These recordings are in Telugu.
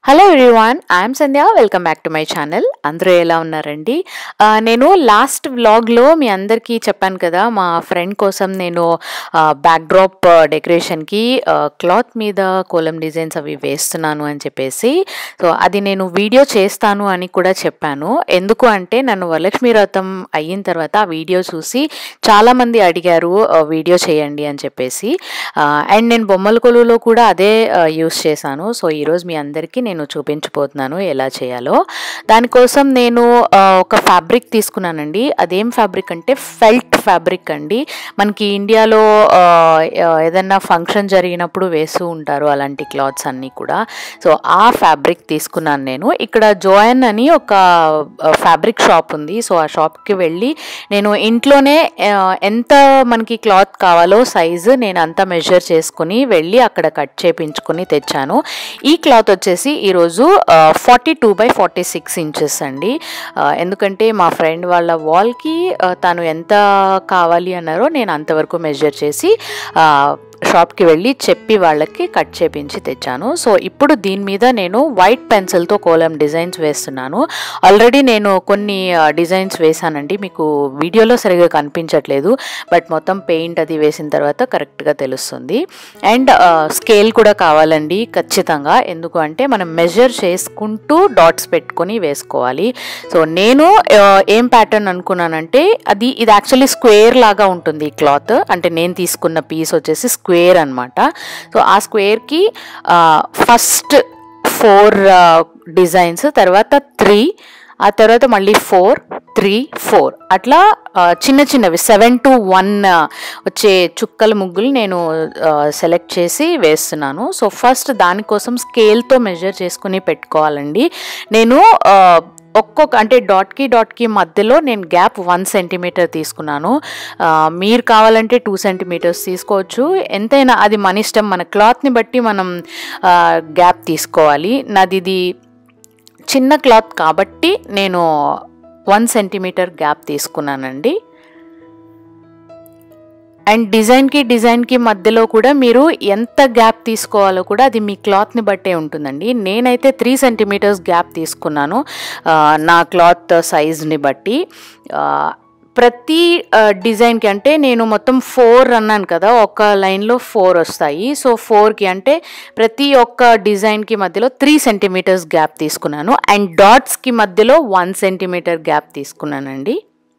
hello everyone I'm Sandhya welcome back to my channel అందరూ ఎలా ఉన్నారండి ఆ, నేను లాస్ట్ వ్లాగ్లో మీ అందరికీ చెప్పాను కదా మా ఫ్రెండ్ కోసం నేను బ్యాక్ డ్రాప్ డెకరేషన్కి క్లాత్ మీద కోలం డిజైన్స్ అవి వేస్తున్నాను అని చెప్పేసి సో అది నేను వీడియో చేస్తాను అని కూడా చెప్పాను ఎందుకు అంటే నన్ను వరలక్ష్మి వ్రతం అయిన తర్వాత ఆ వీడియో చూసి చాలామంది అడిగారు ఆ, వీడియో చేయండి అని చెప్పేసి అండ్ నేను బొమ్మల కొలువులో కూడా అదే యూస్ చేశాను సో ఈరోజు మీ అందరికీ నేను చూపించబోతున్నాను ఎలా చేయాలో దానికోసం నేను ఆ, ఒక ఫ్యాబ్రిక్ తీసుకున్నానండి అదేం ఫ్యాబ్రిక్ అంటే ఫెల్ట్ ఫ్యాబ్రిక్ అండి మనకి ఇండియాలో ఆ, ఆ, ఏదన్నా ఫంక్షన్ జరిగినప్పుడు వేస్తూ ఉంటారు అలాంటి క్లాత్స్ అన్నీ కూడా సో ఆ ఫ్యాబ్రిక్ తీసుకున్నాను నేను ఇక్కడ జోయన్ అని ఒక ఫ్యాబ్రిక్ షాప్ ఉంది సో ఆ షాప్కి వెళ్ళి నేను ఇంట్లోనే ఆ, ఎంత మనకి క్లాత్ కావాలో సైజు నేను అంతా మెజర్ చేసుకుని వెళ్ళి అక్కడ కట్ చేపించుకుని తెచ్చాను ఈ క్లాత్ వచ్చేసి ఈరోజు forty two by forty six inches అండి ఆ, ఎందుకంటే మా ఫ్రెండ్ వాళ్ళ వాల్కి తను ఎంత కావాలి అన్నారో నేను అంతవరకు మెజర్ చేసి ఆ, షాప్కి వెళ్ళి చెప్పి వాళ్ళకి కట్ చేపించి తెచ్చాను సో ఇప్పుడు దీని మీద నేను వైట్ పెన్సిల్తో కోలం డిజైన్స్ వేస్తున్నాను ఆల్రెడీ నేను కొన్ని డిజైన్స్ వేసానండి మీకు వీడియోలో సరిగా కనిపించట్లేదు బట్ మొత్తం పెయింట్ అది వేసిన తర్వాత కరెక్ట్గా తెలుస్తుంది అండ్ స్కేల్ కూడా కావాలండి ఖచ్చితంగా ఎందుకు అంటే మనం మెజర్ చేసుకుంటూ డాట్స్ పెట్టుకొని వేసుకోవాలి సో నేను ఆ, ఏం ప్యాటర్న్ అనుకున్నానంటే అది ఇది యాక్చువల్లీ స్క్వేర్ లాగా ఉంటుంది ఈ క్లాత్ అంటే నేను తీసుకున్న పీస్ వచ్చేసి స్క్వేర్ అనమాట సో ఆ స్క్వేర్కి ఫస్ట్ ఫోర్ డిజైన్స్ తర్వాత త్రీ ఆ తర్వాత మళ్ళీ ఫోర్ త్రీ ఫోర్ అట్లా ఆ, చిన్న చిన్నవి సెవెన్ టు వన్ వచ్చే చుక్కల ముగ్గులు నేను సెలెక్ట్ చేసి వేస్తున్నాను సో ఫస్ట్ దానికోసం స్కేల్తో మెజర్ చేసుకుని పెట్టుకోవాలండి నేను ఆ, ఒక్కొక్క అంటే డాట్కి డాట్కి మధ్యలో నేను గ్యాప్ వన్ సెంటీమీటర్ తీసుకున్నాను ఆ, మీరు కావాలంటే టూ సెంటీమీటర్స్ తీసుకోవచ్చు ఎంతైనా అది మన ఇష్టం మన క్లాత్ని బట్టి మనం గ్యాప్ తీసుకోవాలి నాది ఇది చిన్న క్లాత్ కాబట్టి నేను వన్ సెంటీమీటర్ గ్యాప్ తీసుకున్నానండి అండ్ డిజైన్కి డిజైన్కి మధ్యలో కూడా మీరు ఎంత గ్యాప్ తీసుకోవాలో కూడా అది మీ క్లాత్ని బట్టే ఉంటుందండి నేనైతే త్రీ సెంటీమీటర్స్ గ్యాప్ తీసుకున్నాను ఆ, నా క్లాత్ సైజ్ని బట్టి ఆ, ప్రతి ఆ, డిజైన్కి అంటే నేను మొత్తం ఫోర్ అన్నాను కదా ఒక లైన్లో ఫోర్ వస్తాయి సో ఫోర్కి అంటే ప్రతి ఒక్క డిజైన్కి మధ్యలో త్రీ సెంటీమీటర్స్ గ్యాప్ తీసుకున్నాను అండ్ డాట్స్కి మధ్యలో వన్ సెంటీమీటర్ గ్యాప్ తీసుకున్నానండి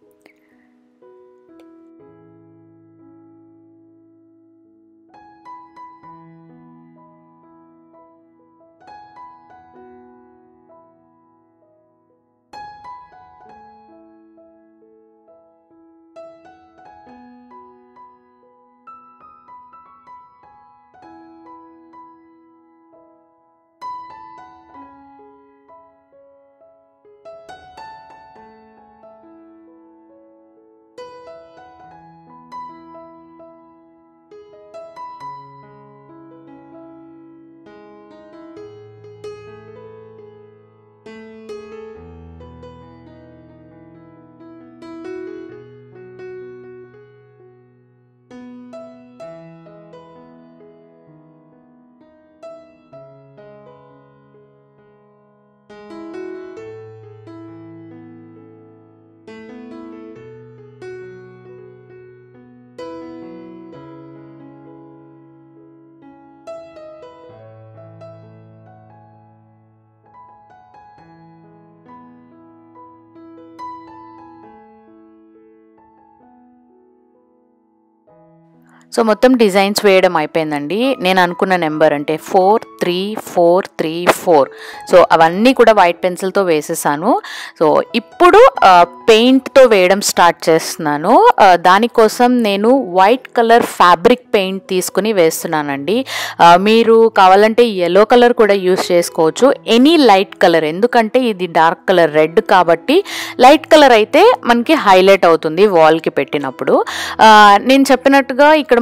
సో మొత్తం డిజైన్స్ వేయడం అయిపోయిందండి నేను అనుకున్న నెంబర్ అంటే four three four three four so అవన్నీ కూడా వైట్ పెన్సిల్తో వేసేసాను సో ఇప్పుడు పెయింట్తో వేయడం స్టార్ట్ చేస్తున్నాను ఆ, దానికోసం నేను వైట్ కలర్ ఫ్యాబ్రిక్ పెయింట్ తీసుకుని వేస్తున్నానండి ఆ, మీరు కావాలంటే ఎల్లో కలర్ కూడా యూస్ చేసుకోవచ్చు ఎనీ లైట్ కలర్ ఎందుకంటే ఇది డార్క్ కలర్ రెడ్ కాబట్టి లైట్ కలర్ అయితే మనకి హైలైట్ అవుతుంది వాల్కి పెట్టినప్పుడు ఆ, నేను చెప్పినట్టుగా ఇక్కడ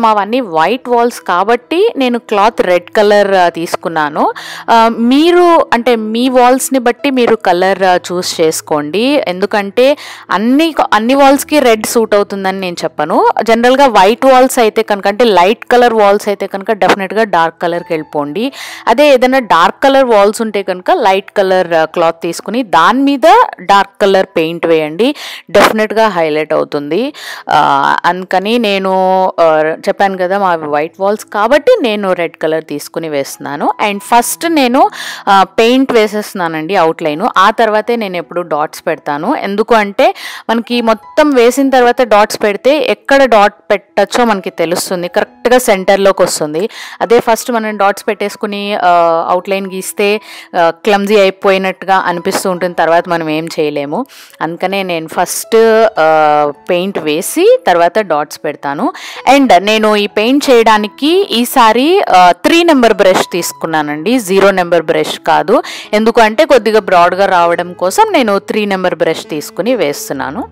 మావన్నీ వైట్ వాల్స్ కాబట్టి నేను క్లాత్ రెడ్ కలర్ తీసుకున్నాను ఆ, మీరు అంటే మీ వాల్స్ని బట్టి మీరు కలర్ చూస్ చేసుకోండి ఎందుకంటే అన్ని అన్ని వాల్స్కి రెడ్ సూట్ అవుతుందని నేను చెప్పను జనరల్గా వైట్ వాల్స్ అయితే కనుక అంటే లైట్ కలర్ వాల్స్ అయితే కనుక డెఫినెట్గా డార్క్ కలర్కి వెళ్ళిపోండి అదే ఏదైనా డార్క్ కలర్ వాల్స్ ఉంటే కనుక లైట్ కలర్ క్లాత్ తీసుకుని దాని మీద డార్క్ కలర్ పెయింట్ వేయండి డెఫినెట్గా హైలైట్ అవుతుంది ఆ, అందుకని నేను ఆ, చెప్పాను కదా మా వైట్ వాల్స్ కాబట్టి నేను రెడ్ కలర్ తీసుకుని వేస్తున్నాను అండ్ ఫస్ట్ నేను పెయింట్ వేసేస్తున్నానండి అవుట్లైన్ ఆ తర్వాతే నేను ఎప్పుడు డాట్స్ పెడతాను ఎందుకు అంటే మనకి మొత్తం వేసిన తర్వాత డాట్స్ పెడితే ఎక్కడ డాట్ పెట్టచ్చో మనకి తెలుస్తుంది కరెక్ట్గా సెంటర్లోకి వస్తుంది అదే ఫస్ట్ మనం డాట్స్ పెట్టేసుకుని అవుట్లైన్ గీస్తే క్లమ్జీ అయిపోయినట్టుగా అనిపిస్తూ ఉంటుంది తర్వాత మనం ఏం చేయలేము అందుకనే నేను ఫస్ట్ పెయింట్ వేసి తర్వాత డాట్స్ పెడతాను అండ్ నేను ఈ పెయింట్ చేయడానికి ఈసారి త్రీ నెంబర్ బ్రష్ తీసుకున్నానండి జీరో నెంబర్ బ్రష్ కాదు ఎందుకంటే కొద్దిగా బ్రాడ్గా రావడం కోసం నేను త్రీ నెంబర్ బ్రష్ తీసుకుని వేస్తున్నాను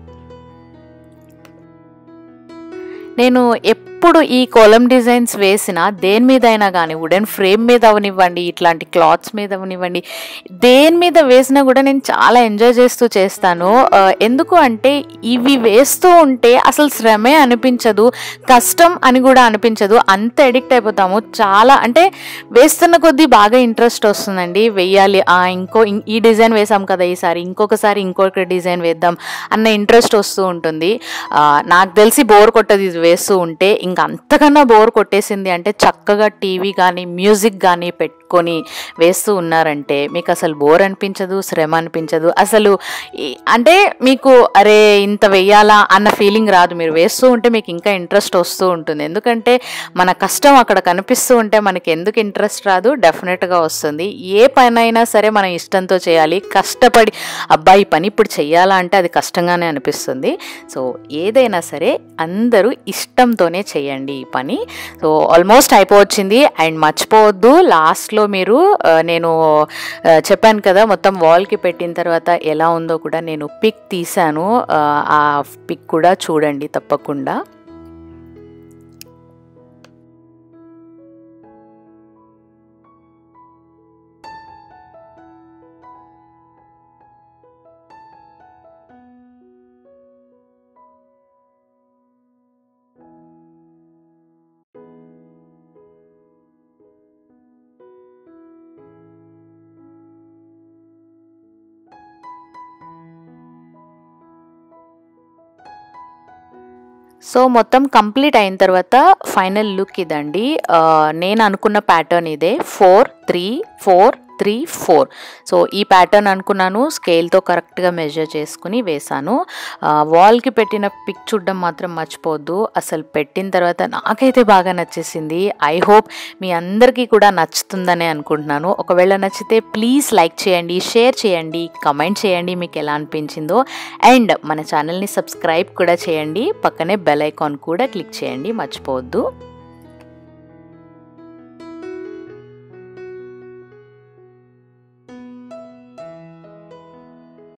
నేను ఎప్పుడు ఈ కోలం డిజైన్స్ వేసిన దేని మీద అయినా కానీ వుడెన్ ఫ్రేమ్ మీద అవనివ్వండి ఇట్లాంటి క్లాత్స్ మీద అవనివ్వండి దేని మీద వేసినా కూడా నేను చాలా ఎంజాయ్ చేస్తూ చేస్తాను ఆ, ఎందుకు అంటే ఇవి వేస్తూ ఉంటే అసలు శ్రమే అనిపించదు కష్టం అని కూడా అనిపించదు అంత ఎడిక్ట్ అయిపోతాము చాలా అంటే వేస్తున్న కొద్దీ బాగా ఇంట్రెస్ట్ వస్తుందండి వెయ్యాలి ఆ, ఇంకో ఇం- ఈ డిజైన్ వేసాం కదా ఈసారి ఇంకొకసారి ఇంకొక డిజైన్ వేద్దాం అన్న ఇంట్రెస్ట్ వస్తూ ఉంటుంది ఆ, నాకు తెలిసి బోర్ కొట్టదు ఇది వేస్తూ ఉంటే ఇంకా అంతకన్నా బోర్ కొట్టేసింది అంటే చక్కగా టీవీ కానీ మ్యూజిక్ కానీ పెట్టుకొని వేస్తూ ఉన్నారంటే మీకు అసలు బోర్ అనిపించదు శ్రమ అనిపించదు అసలు ఈ- అంటే మీకు అరే ఇంత వెయ్యాలా అన్న ఫీలింగ్ రాదు మీరు వేస్తూ ఉంటే మీకు ఇంకా ఇంట్రెస్ట్ వస్తూ ఉంటుంది ఎందుకంటే మన కష్టం అక్కడ కనిపిస్తూ ఉంటే మనకి ఎందుకు ఇంట్రెస్ట్ రాదు డెఫినెట్గా వస్తుంది ఏ పనైనా సరే మనం ఇష్టంతో చేయాలి కష్టపడి అబ్బాయి పని ఇప్పుడు చెయ్యాలా అంటే అది కష్టంగానే అనిపిస్తుంది సో ఏదైనా సరే అందరూ ఇష్టంతోనే చేయండి ఈ పని సో ఆల్మోస్ట్ అయిపోవచ్చింది అండ్ మర్చిపోవద్దు లాస్ట్లో మీరు ఆ, నేను ఆ, చెప్పాను కదా మొత్తం వాల్కి పెట్టిన తర్వాత ఎలా ఉందో కూడా నేను పిక్ తీశాను ఆ, ఆ పిక్ కూడా చూడండి తప్పకుండా సో మొత్తం కంప్లీట్ అయిన తర్వాత ఫైనల్ లుక్ ఇదండి ఆ, నేను అనుకున్న ప్యాటర్న్ ఇదే four three four three four so ఈ ప్యాటర్న్ అనుకున్నాను స్కేల్తో కరెక్ట్గా మెజర్ చేసుకుని వేశాను వాల్కి పెట్టిన పిక్ చూడడం మాత్రం మర్చిపోవద్దు అసలు పెట్టిన తర్వాత నాకైతే బాగా నచ్చేసింది ఐ హోప్ మీ అందరికీ కూడా నచ్చుతుందనే అనుకుంటున్నాను ఒకవేళ నచ్చితే ప్లీజ్ లైక్ చేయండి షేర్ చేయండి కమెంట్ చేయండి మీకు ఎలా అనిపించిందో అండ్ మన ఛానల్ని సబ్స్క్రైబ్ కూడా చేయండి పక్కనే బెల్ ఐకాన్ కూడా క్లిక్ చేయండి మర్చిపోవద్దు